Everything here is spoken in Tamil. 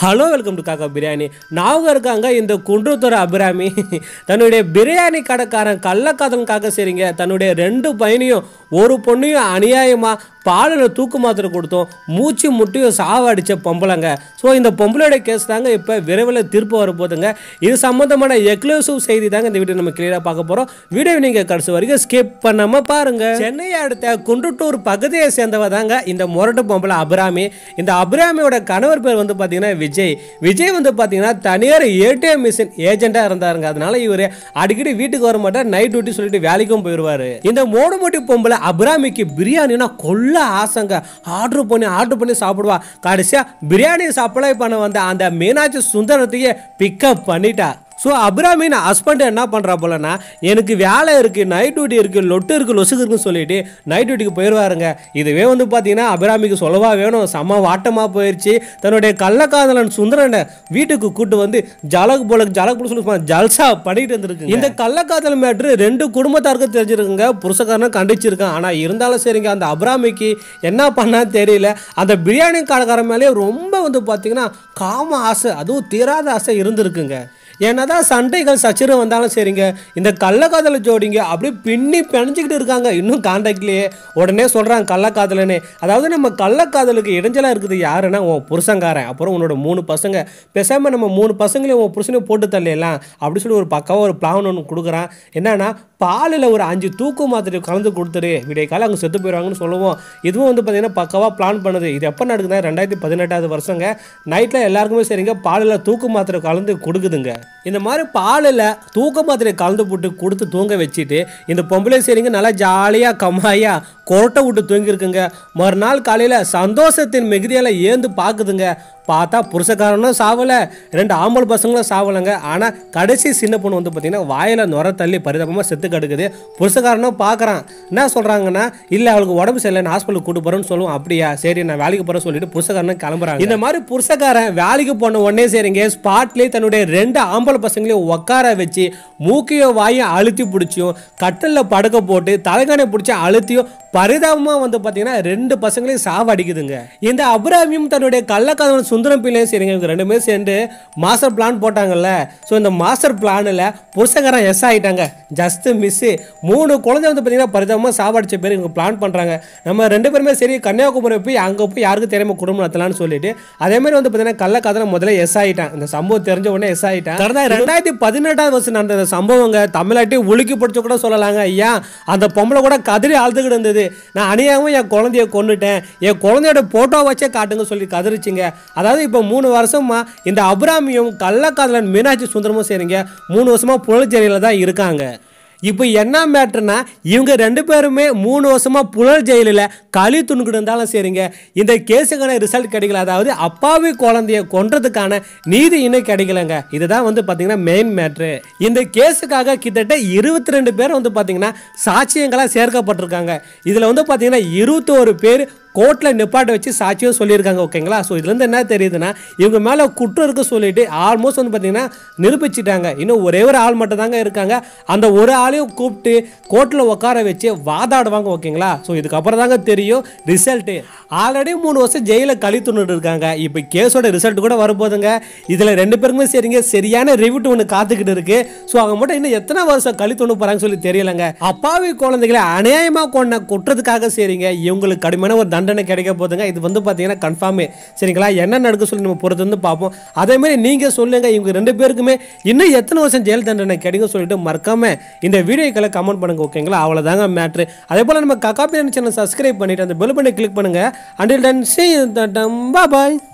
ஹலோ வெல்கம் டு காக்கா பிரியாணி நாவகம் இருக்காங்க இந்த குன்றத்தூர் அபிராமி தன்னுடைய பிரியாணி கடைக்காரன் கள்ளக்காதலுக்காக சரிங்க தன்னுடைய ரெண்டு பையனையும் ஒரு பொண்ணையும் அநியாயமாக பாலில் தூக்கு மாத்திரை கொடுத்தோம் மூச்சு முட்டியும் சாவடிச்ச பொம்பளைங்க ஸோ இந்த பொம்பளையோட கேஸ் தாங்க இப்போ விரைவில் தீர்ப்பு வரப்போகுதுங்க இது சம்மந்தமான எக்ஸ்க்ளூசிவ் செய்தி தாங்க இந்த வீடியோ நம்ம கிளியராக பார்க்க போகிறோம் வீடியோ நீங்கள் கடைசி வரைக்கும் ஸ்கிப் பண்ணாமல் பாருங்க சென்னையை அடுத்த குன்றத்தூர் பகுதியை சேர்ந்தவ தாங்க இந்த முரட்டு பொம்பளை அபிராமி இந்த அபிராமியோட கணவர் பேர் வந்து பார்த்தீங்கன்னா விஜய் விஜய் வந்து பார்த்தீங்கன்னா தனியார் ஏடிஎம் மிஷின் ஏஜென்ட்டாக இருந்தாருங்க அதனால இவர் அடிக்கடி வீட்டுக்கு வர மாட்டார் நைட் டியூட்டி சொல்லிட்டு வேலைக்கும் போயிடுவார் இந்த மோடுமோட்டி பொம்பளை அபிராமிக்கு பிரியாணினா கொல்ல ஆசைங்க ஆர்டர் பண்ணி ஆர்டர் பண்ணி சாப்பிடுவா கடைசியாக பிரியாணி சப்ளை பண்ண வந்த அந்த மீனாட்சி சுந்தரத்தையே பிக்கப் பண்ணிட்டா ஸோ அபிராமின் ஹஸ்பண்ட் என்ன பண்ணுறா போலனா எனக்கு வேலை இருக்குது நைட் டியூட்டி இருக்குது லொட்டு இருக்குது லொசுக்கு இருக்குன்னு சொல்லிட்டு நைட் டியூட்டிக்கு போயிடுவாருங்க இதுவே வந்து பார்த்தீங்கன்னா அபிராமிக்கு சொல்லவா வேணும் செம்ம வாட்டமாக போயிடுச்சு தன்னுடைய கள்ளக்காதலன் சுந்தரனை வீட்டுக்கு கூட்டு வந்து ஜலகு போலக்கு ஜலகு போல சொல்லி சும்மா ஜல்சா பண்ணிட்டு இருந்திருக்கு இந்த கள்ளக்காதல் மேட்ரு ரெண்டு குடும்பத்தாருக்கும் தெரிஞ்சிருக்குங்க புருஷக்காரனும் கண்டிச்சிருக்கான் ஆனால் இருந்தாலும் சரிங்க அந்த அபிராமிக்கு என்ன பண்ணா தெரியல அந்த பிரியாணி கடைக்காரன் மேலேயே ரொம்ப வந்து பார்த்தீங்கன்னா காம ஆசை அதுவும் தீராத ஆசை இருந்திருக்குங்க என்னதான் சண்டைகள் சச்சரவு வந்தாலும் சரிங்க இந்த கள்ளக்காதல ஜோடிங்க அப்படியே பின்னி பிணைஞ்சிக்கிட்டு இருக்காங்க இன்னும் காண்டாக்ட்லேயே உடனே சொல்கிறாங்க கள்ளக்காதலனே அதாவது நம்ம கள்ளக்காதலுக்கு இடைஞ்சலாக இருக்குது யாருன்னா உன் புருஷங்காரன் அப்புறம் உன்னோட மூணு பசங்க பேசாமல் நம்ம மூணு பசங்களையும் உன் புருஷனையும் போட்டு தள்ளிடலாம் அப்படி சொல்லி ஒரு பக்காவாக ஒரு பிளான் ஒன்று கொடுக்குறான் என்னன்னா பாலில் ஒரு அஞ்சு தூக்கு மாத்திரை கலந்து கொடுத்துரு விடிய காலம் அங்கே செத்து போயிடுவாங்கன்னு சொல்லுவோம் இதுவும் வந்து பார்த்தீங்கன்னா பக்காவாக பிளான் பண்ணுது இது எப்போ நடக்குதுன்னா ரெண்டாயிரத்தி பதினெட்டாவது வருஷங்க நைட்டில் எல்லாருக்குமே சரிங்க பாலில் தூக்கு மாத்திரை கலந்து கொடுக்குதுங்க இந்த மாதிரி பாலில் தூக்க மாத்திரை கலந்து போட்டு கொடுத்து தூங்க வச்சுட்டு இந்த பொம்பளை சரிங்க நல்லா ஜாலியாக கம்மாயா கொரட்டை விட்டு தூங்கியிருக்குங்க மறுநாள் காலையில் சந்தோஷத்தின் மிகுதியால் ஏந்து பார்க்குதுங்க பார்த்தா புருஷக்காரனும் சாவலை ரெண்டு ஆம்பளை பசங்களும் சாவலைங்க ஆனால் கடைசி சின்ன பொண்ணு வந்து பார்த்தீங்கன்னா வாயில் நுர தள்ளி பரிதாபமாக செத்து கிடக்குது புருஷக்காரனும் பார்க்குறான் என்ன சொல்கிறாங்கன்னா இல்லை அவளுக்கு உடம்பு சரியில்லை ஹாஸ்பிட்டலுக்கு கூட்டு போகிறேன்னு சொல்லுவோம் அப்படியா சரி நான் வேலைக்கு போகிறேன்னு சொல்லிட்டு புருஷக்காரனும் கிளம்புறாங்க இந்த மாதிரி புருஷக்காரன் வேலைக்கு போன உடனே சரிங்க ஸ்பாட்லேயே தன்னுடைய ரெண்டு ஆம்பளை பசங்களையும் உட்கார வச்சு மூக்கையும் வாயும் அழுத்தி பிடிச்சியும் கட்டிலில் படுக்க போட்டு தலைகானை பிடிச்சி அழுத்தியும் பரிதாபமாக வந்து பார்த்தீங்கன்னா ரெண்டு பசங்களையும் சாவடிக்குதுங்க இந்த அபிராமியும் தன்னுடைய கள்ளக்காதவன் சுந்தரம் பிள்ளையும் சரிங்க இவங்க ரெண்டுமே சேர்ந்து மாஸ்டர் பிளான் போட்டாங்கல்ல ஸோ இந்த மாஸ்டர் பிளானில் புருஷகாரன் எஸ் ஆகிட்டாங்க ஜஸ்ட் மிஸ்ஸு மூணு குழந்தை வந்து பார்த்தீங்கன்னா பரிதாபமாக சாவடிச்ச பேர் இவங்க பிளான் பண்ணுறாங்க நம்ம ரெண்டு பேருமே சரி கன்னியாகுமரி போய் அங்கே போய் யாருக்கும் தெரியாம குடும்பம் நடத்தலாம்னு சொல்லிட்டு அதே மாதிரி வந்து பார்த்தீங்கன்னா கள்ளக்காதலை முதல்ல எஸ் ஆகிட்டான் இந்த சம்பவம் தெரிஞ்ச உடனே எஸ் ஆகிட்டான் கடந்த ரெண்டாயிரத்தி பதினெட்டாவது வருஷம் நடந்த இந்த சம்பவங்க தமிழ்நாட்டை உலுக்கி பிடிச்ச கூட சொல்லலாங்க ஐயா அந்த பொம்பளை கூட கதறி அழுதுகிட்டு இருந்தது நான் அநியாயமும் என் குழந்தைய கொண்டுட்டேன் என் குழந்தையோட போட்டோ வச்சே காட்டுங்க சொல்லி கதறிச்சிங்க அதாவது இப்போ மூணு வருஷமா இந்த அபிராமியும் கள்ளக்காதலன் மீனாட்சி சுந்தரமும் சரிங்க மூணு வருஷமா புழல் தான் இருக்காங்க இப்போ என்ன மேட்ருனா இவங்க ரெண்டு பேருமே மூணு வருஷமா புழல் ஜெயிலில் களி துணுக்கிட்டு இருந்தாலும் சரிங்க இந்த கேஸுக்கான ரிசல்ட் கிடைக்கல அதாவது அப்பாவி குழந்தைய கொன்றதுக்கான நீதி இன்னும் கிடைக்கலங்க இதுதான் வந்து பார்த்தீங்கன்னா மெயின் மேட்ரு இந்த கேஸுக்காக கிட்டத்தட்ட இருபத்தி ரெண்டு பேர் வந்து பார்த்தீங்கன்னா சாட்சியங்களாக சேர்க்கப்பட்டிருக்காங்க இதில் வந்து பார்த்தீங்கன்னா இருபத்தோரு பேர் கோர்ட்டில் நிப்பாட்ட வச்சு சாட்சியம் சொல்லியிருக்காங்க ஓகேங்களா ஸோ இதுலேருந்து என்ன தெரியுதுன்னா இவங்க மேலே குற்றம் இருக்கு சொல்லிட்டு ஆல்மோஸ்ட் வந்து பார்த்தீங்கன்னா நிரூபிச்சிட்டாங்க இன்னும் ஒரே ஒரு ஆள் மட்டும் தாங்க இருக்காங்க அந்த ஒரு ஆளையும் கூப்பிட்டு கோர்ட்டில் உட்கார வச்சு வாதாடுவாங்க ஓகேங்களா ஸோ இதுக்கப்புறம் தாங்க தெரியும் ரிசல்ட்டு ஆல்ரெடி மூணு வருஷம் ஜெயிலில் கழித்துன்னு இருக்காங்க இப்போ கேஸோட ரிசல்ட் கூட வரப்போதுங்க இதில் ரெண்டு பேருக்குமே சரிங்க சரியான ரிவிட் ஒன்று காத்துக்கிட்டு இருக்கு ஸோ அவங்க மட்டும் இன்னும் எத்தனை வருஷம் கழித்துண்டு போகிறாங்கன்னு சொல்லி தெரியலங்க அப்பாவி குழந்தைகளை அநியாயமாக கொண்ட குற்றத்துக்காக சரிங்க இவங்களுக்கு கடுமையான ஒரு தண்டனை கிடைக்க போதுங்க இது வந்து பார்த்தீங்கன்னா கன்ஃபார்மே சரிங்களா என்ன நடக்க சொல்லி நம்ம பொறுத்து வந்து பார்ப்போம் அதே மாதிரி நீங்கள் சொல்லுங்க இவங்க ரெண்டு பேருக்குமே இன்னும் எத்தனை வருஷம் ஜெயில் தண்டனை கிடைக்கும் சொல்லிட்டு மறக்காம இந்த வீடியோக்களை கமெண்ட் பண்ணுங்க ஓகேங்களா அவ்வளோதாங்க மேட்ரு அதே போல் நம்ம கக்கா சேனல் சப்ஸ்கிரைப் பண்ணிட்டு அந்த பெல் பண்ணி கிளிக் பண்ணுங்க அண்டில் டன் சி பாய்